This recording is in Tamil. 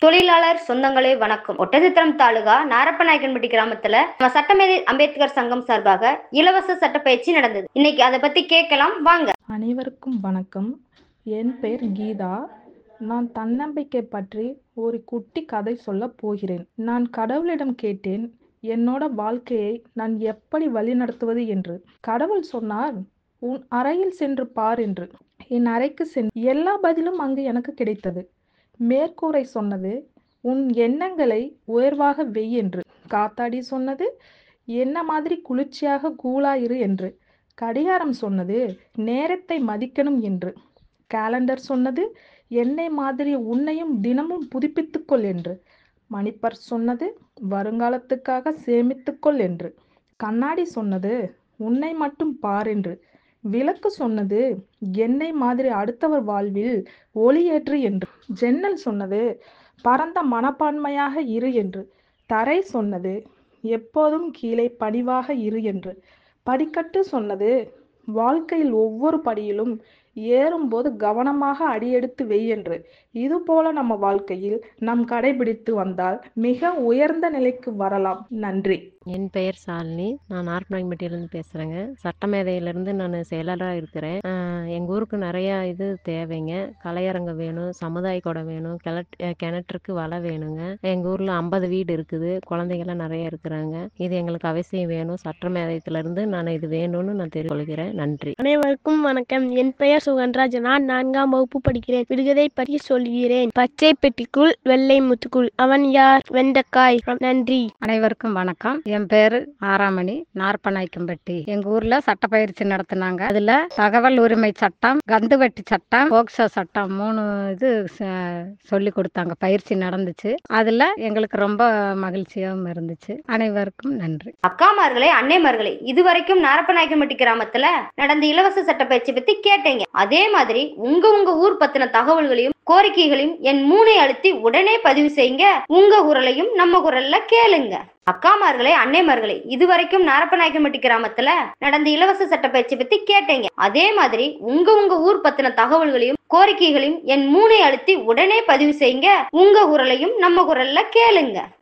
தொழிலாளர் சொந்தங்களே வணக்கம் ஒட்டசித்திரம் தாலுகா நாரப்பநாயக்கன்பட்டி கிராமத்துல நம்ம சட்டமேதை அம்பேத்கர் சங்கம் சார்பாக இலவச சட்டப்பயிற்சி நடந்தது இன்னைக்கு அதை பத்தி கேட்கலாம் வாங்க அனைவருக்கும் வணக்கம் என் பெயர் கீதா நான் தன்னம்பிக்கை பற்றி ஒரு குட்டி கதை சொல்லப் போகிறேன் நான் கடவுளிடம் கேட்டேன் என்னோட வாழ்க்கையை நான் எப்படி வழிநடத்துவது என்று கடவுள் சொன்னார் உன் அறையில் சென்று பார் என்று என் அறைக்கு சென்று எல்லா பதிலும் அங்கு எனக்கு கிடைத்தது மேற்கூரை சொன்னது உன் எண்ணங்களை உயர்வாக வெய் என்று காத்தாடி சொன்னது என்ன மாதிரி குளிர்ச்சியாக கூலாயிரு என்று கடிகாரம் சொன்னது நேரத்தை மதிக்கணும் என்று கேலண்டர் சொன்னது என்னை மாதிரி உன்னையும் தினமும் புதுப்பித்துக்கொள் என்று மணிப்பர் சொன்னது வருங்காலத்துக்காக சேமித்துக்கொள் என்று கண்ணாடி சொன்னது உன்னை மட்டும் பார் என்று விளக்கு சொன்னது என்னை மாதிரி அடுத்தவர் வாழ்வில் ஒளியேற்று என்று ஜன்னல் சொன்னது பரந்த மனப்பான்மையாக இரு என்று தரை சொன்னது எப்போதும் கீழே பணிவாக இரு என்று படிக்கட்டு சொன்னது வாழ்க்கையில் ஒவ்வொரு படியிலும் ஏறும்போது கவனமாக அடியெடுத்து வெய் என்று இது போல நம்ம வாழ்க்கையில் நாம் கடைபிடித்து வந்தால் மிக உயர்ந்த நிலைக்கு வரலாம் நன்றி என் பெயர் சாலினி நான் நார்ப்பநாயக்கம்பட்டியிலேருந்து பேசுகிறேங்க சட்டமேதையிலேருந்து நான் செயலராக இருக்கிறேன் எங்கள் ஊருக்கு நிறையா இது தேவைங்க கலையரங்கம் வேணும் சமுதாய கூடம் வேணும் கிணட் கிணற்றுக்கு வலை வேணுங்க எங்கள் ஊரில் ஐம்பது வீடு இருக்குது குழந்தைங்கள்லாம் நிறைய இருக்கிறாங்க இது எங்களுக்கு அவசியம் வேணும் சட்டமேதயத்திலேருந்து நான் இது வேணும்னு நான் தெரிவித்துக்கொள்கிறேன் நன்றி அனைவருக்கும் வணக்கம் என் பெயர் சுகன்ராஜ் நான் நான்காம் வகுப்பு படிக்கிறேன் விடுகதை பற்றி சொல்கிறேன் பச்சை பெட்டிக்குள் வெள்ளை முத்துக்குள் அவன் யார் வெண்டைக்காய் நன்றி அனைவருக்கும் வணக்கம் என் பேரு ஆறாமணி நார்ப்பநாய்க்கம்பட்டி எங்க ஊர்ல சட்டப்பயிற்சி நடத்தினாங்க அதுல தகவல் உரிமை சட்டம் கந்துவட்டி சட்டம் போக்சோ சட்டம் மூணு இது சொல்லி கொடுத்தாங்க பயிற்சி நடந்துச்சு அதுல எங்களுக்கு ரொம்ப மகிழ்ச்சியாகவும் இருந்துச்சு அனைவருக்கும் நன்றி அக்காமார்களே அன்னைமார்களே இதுவரைக்கும் நாரப்பநாயக்கன்பட்டி கிராமத்துல நடந்த இலவச சட்டப்பயிற்சி பத்தி கேட்டீங்க அதே மாதிரி உங்க உங்க ஊர் பத்தின தகவல்களையும் கோரிக்கைகளையும் என் மூனை அழுத்தி உடனே பதிவு செய்யுங்க உங்க குரலையும் நம்ம குரல்ல கேளுங்க அக்காமார்களே அன்னைமார்களே இதுவரைக்கும் நாரப்பநாயக்கன்பட்டி கிராமத்துல நடந்த இலவச சட்டப்பயிற்சி பத்தி கேட்டீங்க அதே மாதிரி உங்க உங்க ஊர் பத்தின தகவல்களையும் கோரிக்கைகளையும் என் மூனை அழுத்தி உடனே பதிவு செய்யுங்க உங்க குரலையும் நம்ம குரல்ல கேளுங்க